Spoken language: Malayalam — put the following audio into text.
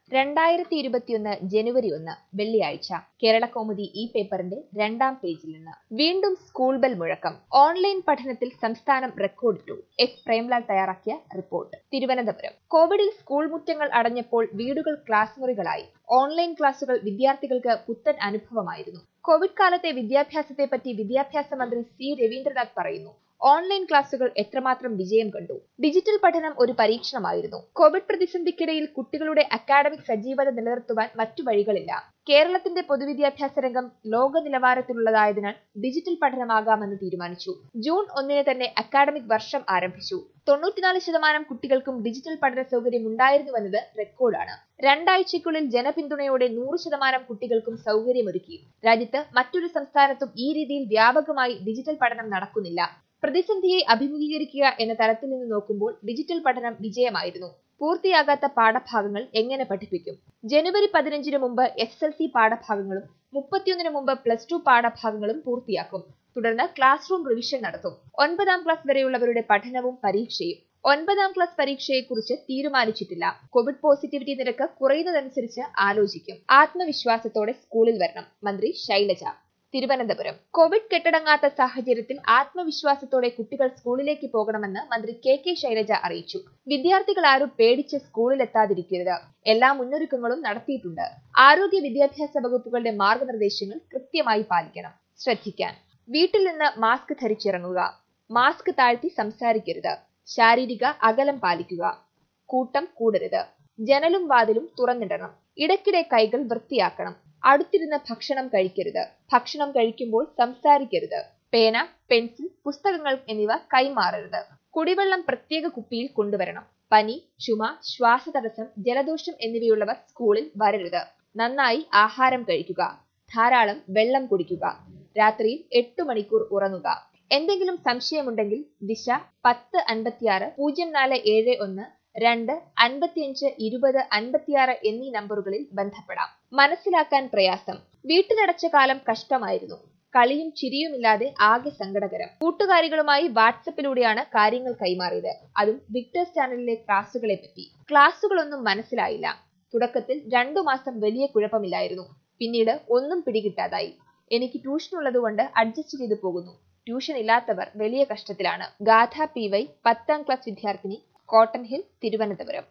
രണ്ടായിരത്തി ഇരുപത്തിയൊന്ന് ജനുവരി ഒന്ന് വെള്ളിയാഴ്ച കേരള കൗമുദി ഈ പേപ്പറിന്റെ രണ്ടാം പേജിൽ നിന്ന് വീണ്ടും സ്കൂൾ ബെൽ മുഴക്കം ഓൺലൈൻ പഠനത്തിൽ സംസ്ഥാനം റെക്കോർഡിട്ടു എസ് പ്രേംലാൽ തയ്യാറാക്കിയ റിപ്പോർട്ട് തിരുവനന്തപുരം കോവിഡിൽ സ്കൂൾ മുറ്റങ്ങൾ അടഞ്ഞപ്പോൾ വീടുകൾ ക്ലാസ് മുറികളായി ഓൺലൈൻ ക്ലാസുകൾ വിദ്യാർത്ഥികൾക്ക് പുത്തൻ അനുഭവമായിരുന്നു കോവിഡ് കാലത്തെ വിദ്യാഭ്യാസത്തെപ്പറ്റി വിദ്യാഭ്യാസ മന്ത്രി സി രവീന്ദ്രനാഥ് പറയുന്നു ഓൺലൈൻ ക്ലാസുകൾ എത്രമാത്രം വിജയം കണ്ടു ഡിജിറ്റൽ പഠനം ഒരു പരീക്ഷണമായിരുന്നു കോവിഡ് പ്രതിസന്ധിക്കിടയിൽ കുട്ടികളുടെ അക്കാഡമിക് സജീവത നിലനിർത്തുവാൻ മറ്റു വഴികളില്ല കേരളത്തിന്റെ പൊതുവിദ്യാഭ്യാസ രംഗം ലോക നിലവാരത്തിലുള്ളതായതിനാൽ ഡിജിറ്റൽ പഠനമാകാമെന്ന് തീരുമാനിച്ചു ജൂൺ ഒന്നിന് തന്നെ അക്കാഡമിക് വർഷം ആരംഭിച്ചു തൊണ്ണൂറ്റിനാല് ശതമാനം കുട്ടികൾക്കും ഡിജിറ്റൽ പഠന സൗകര്യം ഉണ്ടായിരുന്നുവെന്നത് റെക്കോർഡാണ് രണ്ടാഴ്ചയ്ക്കുള്ളിൽ ജനപിന്തുണയോടെ നൂറ് ശതമാനം കുട്ടികൾക്കും സൗകര്യമൊരുക്കി രാജ്യത്ത് മറ്റൊരു സംസ്ഥാനത്തും ഈ രീതിയിൽ വ്യാപകമായി ഡിജിറ്റൽ പഠനം നടക്കുന്നില്ല പ്രതിസന്ധിയെ അഭിമുഖീകരിക്കുക എന്ന തലത്തിൽ നിന്ന് നോക്കുമ്പോൾ ഡിജിറ്റൽ പഠനം വിജയമായിരുന്നു പൂർത്തിയാകാത്ത പാഠഭാഗങ്ങൾ എങ്ങനെ പഠിപ്പിക്കും ജനുവരി പതിനഞ്ചിന് മുമ്പ് എസ് എൽ സി പാഠഭാഗങ്ങളും മുപ്പത്തിയൊന്നിന് മുമ്പ് പ്ലസ് ടു പാഠഭാഗങ്ങളും പൂർത്തിയാക്കും തുടർന്ന് ക്ലാസ് റൂം റിവിഷൻ നടത്തും ഒൻപതാം ക്ലാസ് വരെയുള്ളവരുടെ പഠനവും പരീക്ഷയും ഒൻപതാം ക്ലാസ് പരീക്ഷയെക്കുറിച്ച് തീരുമാനിച്ചിട്ടില്ല കോവിഡ് പോസിറ്റിവിറ്റി നിരക്ക് കുറയുന്നതനുസരിച്ച് ആലോചിക്കും ആത്മവിശ്വാസത്തോടെ സ്കൂളിൽ വരണം മന്ത്രി ശൈലജ തിരുവനന്തപുരം കോവിഡ് കെട്ടടങ്ങാത്ത സാഹചര്യത്തിൽ ആത്മവിശ്വാസത്തോടെ കുട്ടികൾ സ്കൂളിലേക്ക് പോകണമെന്ന് മന്ത്രി കെ കെ ശൈലജ അറിയിച്ചു വിദ്യാർത്ഥികൾ ആരും പേടിച്ച് സ്കൂളിലെത്താതിരിക്കരുത് എല്ലാ മുന്നൊരുക്കങ്ങളും നടത്തിയിട്ടുണ്ട് ആരോഗ്യ വിദ്യാഭ്യാസ വകുപ്പുകളുടെ മാർഗനിർദ്ദേശങ്ങൾ കൃത്യമായി പാലിക്കണം ശ്രദ്ധിക്കാൻ വീട്ടിൽ നിന്ന് മാസ്ക് ധരിച്ചിറങ്ങുക മാസ്ക് താഴ്ത്തി സംസാരിക്കരുത് ശാരീരിക അകലം പാലിക്കുക കൂട്ടം കൂടരുത് ജനലും വാതിലും തുറന്നിടണം ഇടയ്ക്കിടെ കൈകൾ വൃത്തിയാക്കണം അടുത്തിരുന്ന് ഭക്ഷണം കഴിക്കരുത് ഭക്ഷണം കഴിക്കുമ്പോൾ സംസാരിക്കരുത് പേന പെൻസിൽ പുസ്തകങ്ങൾ എന്നിവ കൈമാറരുത് കുടിവെള്ളം പ്രത്യേക കുപ്പിയിൽ കൊണ്ടുവരണം പനി ചുമ ശ്വാസതടസ്സം ജലദോഷം എന്നിവയുള്ളവർ സ്കൂളിൽ വരരുത് നന്നായി ആഹാരം കഴിക്കുക ധാരാളം വെള്ളം കുടിക്കുക രാത്രിയിൽ എട്ട് മണിക്കൂർ ഉറങ്ങുക എന്തെങ്കിലും സംശയമുണ്ടെങ്കിൽ ദിശ പത്ത് അൻപത്തിയാറ് പൂജ്യം നാല് ഏഴ് ഒന്ന് രണ്ട് അൻപത്തിയഞ്ച് ഇരുപത് അൻപത്തിയാറ് എന്നീ നമ്പറുകളിൽ ബന്ധപ്പെടാം മനസ്സിലാക്കാൻ പ്രയാസം വീട്ടിലടച്ച കാലം കഷ്ടമായിരുന്നു കളിയും ചിരിയുമില്ലാതെ ആകെ സങ്കടകരം കൂട്ടുകാരികളുമായി വാട്സപ്പിലൂടെയാണ് കാര്യങ്ങൾ കൈമാറിയത് അതും വിക്ടേഴ്സ് ചാനലിലെ ക്ലാസുകളെ പറ്റി ക്ലാസുകളൊന്നും മനസ്സിലായില്ല തുടക്കത്തിൽ രണ്ടു മാസം വലിയ കുഴപ്പമില്ലായിരുന്നു പിന്നീട് ഒന്നും പിടികിട്ടാതായി എനിക്ക് ട്യൂഷൻ ഉള്ളതുകൊണ്ട് അഡ്ജസ്റ്റ് ചെയ്തു പോകുന്നു ട്യൂഷൻ ഇല്ലാത്തവർ വലിയ കഷ്ടത്തിലാണ് ഗാഥ പി വൈ പത്താം ക്ലാസ് വിദ്യാർത്ഥിനി കോട്ടൺ ഹിൽ തിരുവനന്തപുരം